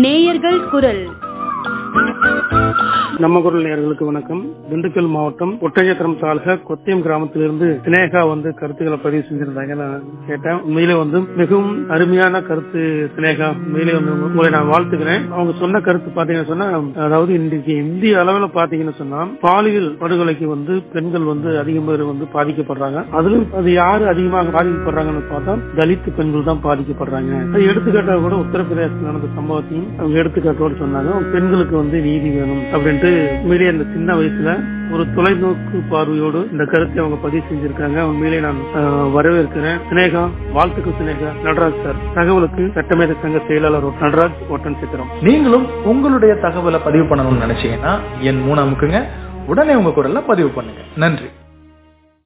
நேயர்கள் குரல் நம்ம குரல் நேயர்களுக்கு வணக்கம் திண்டுக்கல் மாவட்டம் ஒட்டஞ்சத்திரம் தாலுகா கொத்தியம் கிராமத்திலிருந்து சினேகா வந்து கருத்துக்களை பதிவு செஞ்சிருந்தாங்க நான் கேட்டேன் உண்மையிலே வந்து மிகவும் அருமையான கருத்து சினேகா உண்மையிலே வந்து உங்களை நான் வாழ்த்துக்கிறேன் அவங்க சொன்ன கருத்து பாத்தீங்கன்னு சொன்னா அதாவது இன்றைக்கு இந்திய அளவுல பாத்தீங்கன்னு சொன்னா பாலியல் படுகொலைக்கு வந்து பெண்கள் வந்து அதிகம் பேர் வந்து பாதிக்கப்படுறாங்க அதிலும் அது யாரு அதிகமாக பாதிக்கப்படுறாங்கன்னு பார்த்தா தலித் பெண்கள் தான் பாதிக்கப்படுறாங்க அது எடுத்துக்காட்டாக கூட உத்தரப்பிரதேசத்தில் நடந்த சம்பவத்தையும் அவங்க எடுத்துக்காட்டோடு சொன்னாங்க பெண்களுக்கு வந்து நீதி வேணும் அப்படின்ட்டு உண்மையிலேயே அந்த சின்ன வயசுல ஒரு தொலைநோக்கு பார்வையோடு இந்த கருத்தை அவங்க பதிவு செஞ்சிருக்காங்க உண்மையிலே நான் ஆஹ், வரவேற்கிறேன் சினேகா வாழ்த்துக்கள் சினேகா நடராஜ் சார் தகவலுக்கு சட்டமேத சங்க செயலாளர் நடராஜ் ஒட்டன் சித்திரம் நீங்களும் உங்களுடைய தகவலை பதிவு பண்ணணும்னு நினைச்சீங்கன்னா என் மூணு அமுக்குங்க உடனே உங்க குரல்ல பதிவு பண்ணுங்க நன்றி